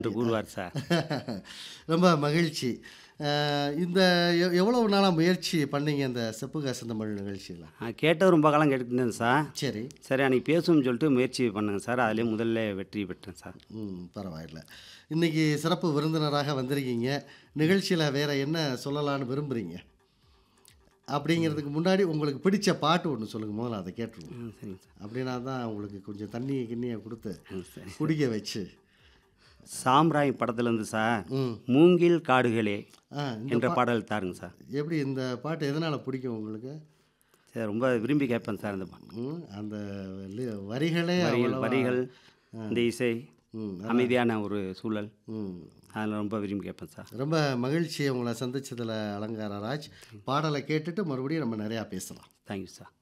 என்று கூறுவார் சார் ரொம்ப மகிழ்ச்சி அஹ், இந்த எவ் எவ்வளவு நாளாக முயற்சி பண்ணீங்க இந்த செப்புக செந்தமிழ் நிகழ்ச்சியில் நான் கேட்டது ரொம்ப காலம் கேட்டுருந்தேன் சார் சரி சரி அன்றைக்கி பேசுவோம்னு சொல்லிட்டு முயற்சி பண்ணுங்க சார் அதிலே முதல்ல வெற்றி பெற்றேன் சார் ம் பரவாயில்ல இன்னைக்கு சிறப்பு விருந்தினராக வந்திருக்கீங்க நிகழ்ச்சியில் வேற என்ன சொல்லலாம்னு விரும்புகிறீங்க அப்படிங்கிறதுக்கு முன்னாடி உங்களுக்கு பிடிச்ச பாட்டு ஒன்று சொல்லுங்கள் முதல்ல அதை கேட்டுருவோம் ம் சரிங்க சார் அப்படின்னா தான் உங்களுக்கு கொஞ்சம் தண்ணி கிண்ணியை கொடுத்து ம் சரி குடிக்க வச்சு சாம்ராய் படத்துலேருந்து சார் ம் மூங்கில் காடுகளே ஆ இந்த என்ற பாடல் தாருங்க சார் எப்படி இந்த பாட்டு எதனால் பிடிக்கும் உங்களுக்கு சார் ரொம்ப விரும்பி கேட்பேன் சார் அந்த பாட்டு ம், அந்த லி- வரிகளே வரிகள் அவ்வளவா- வரிகள் இந்த இசை ம் அமைதியான ஒரு சூழல் ம் அதில் ரொம்ப விரும்பி கேட்பேன் சார் ரொம்ப மகிழ்ச்சி உங்களை சந்திச்சதில் அலங்கார ராஜ் பாடலை கேட்டுட்டு மறுபடியும் நம்ம நிறையா பேசலாம் தேங்க்யூ சார்